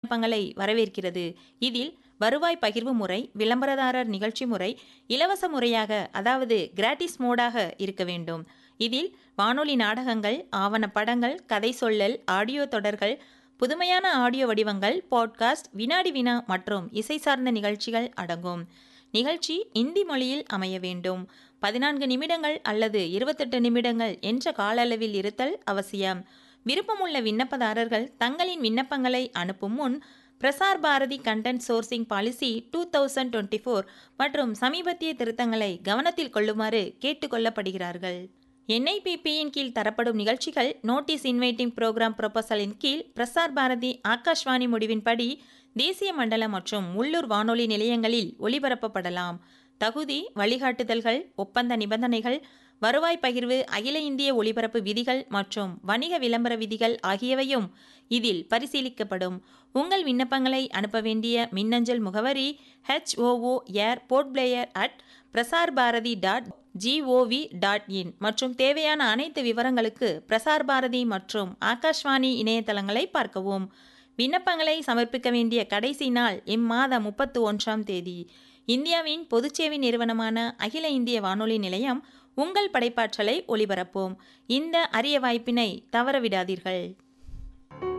விண்ணப்பங்களை வரவேற்கிறது இதில் வருவாய் பகிர்வு முறை விளம்பரதாரர் நிகழ்ச்சி முறை இலவச முறையாக அதாவது கிராட்டிஸ் மோடாக இருக்க வேண்டும் இதில் வானொலி நாடகங்கள் ஆவணப்படங்கள் கதை சொல்லல் ஆடியோ தொடர்கள் புதுமையான ஆடியோ வடிவங்கள் பாட்காஸ்ட் வினாடி வினா மற்றும் இசை சார்ந்த நிகழ்ச்சிகள் அடங்கும் நிகழ்ச்சி இந்தி மொழியில் அமைய வேண்டும் பதினான்கு நிமிடங்கள் அல்லது இருபத்தெட்டு நிமிடங்கள் என்ற கால அளவில் இருத்தல் அவசியம் விருப்பமுள்ள விண்ணப்பதாரர்கள் தங்களின் விண்ணப்பங்களை அனுப்பும் முன் Prasar Bharati content sourcing policy two thousand twenty four மற்றும் சமீபத்திய திருத்தங்களை கவனத்தில் கொள்ளுமாறு கேட்டுக்கொள்ளப்படுகிறார்கள் என்ஐபிபியின் கீழ் தரப்படும் நிகழ்ச்சிகள் நோட்டீஸ் இன்வைட்டிங் ப்ரோக்ராம் ப்ரொபசலின் கீழ் பிரசார் பாரதி ஆகாஷ்வாணி முடிவின்படி தேசிய மண்டல மற்றும் உள்ளூர் வானொலி நிலையங்களில் ஒளிபரப்பப்படலாம் தகுதி வழிகாட்டுதல்கள் ஒப்பந்த நிபந்தனைகள் வருவாய் பகிர்வு அகில இந்திய ஒளிபரப்பு விதிகள் மற்றும் வணிக விளம்பர விதிகள் ஆகியவையும் இதில் பரிசீலிக்கப்படும் உங்கள் விண்ணப்பங்களை அனுப்ப வேண்டிய மின்னஞ்சல் முகவரி HOO air Port Blair at Prasar Bharati dot gov dot in மற்றும் தேவையான அனைத்து விவரங்களுக்கு பிரசார் பாரதி மற்றும் ஆகாஷ்வாணி இணையதளங்களை பார்க்கவும் விண்ணப்பங்களை சமர்ப்பிக்க வேண்டிய கடைசி நாள் இம்மாதம் முப்பத்து ஒன்றாம் தேதி இந்தியாவின் பொதுச்சேவை நிறுவனமான அகில இந்திய வானொலி நிலையம் உங்கள் படைப்பாற்றலை ஒளிபரப்போம் இந்த அரிய வாய்ப்பினை தவறவிடாதீர்கள்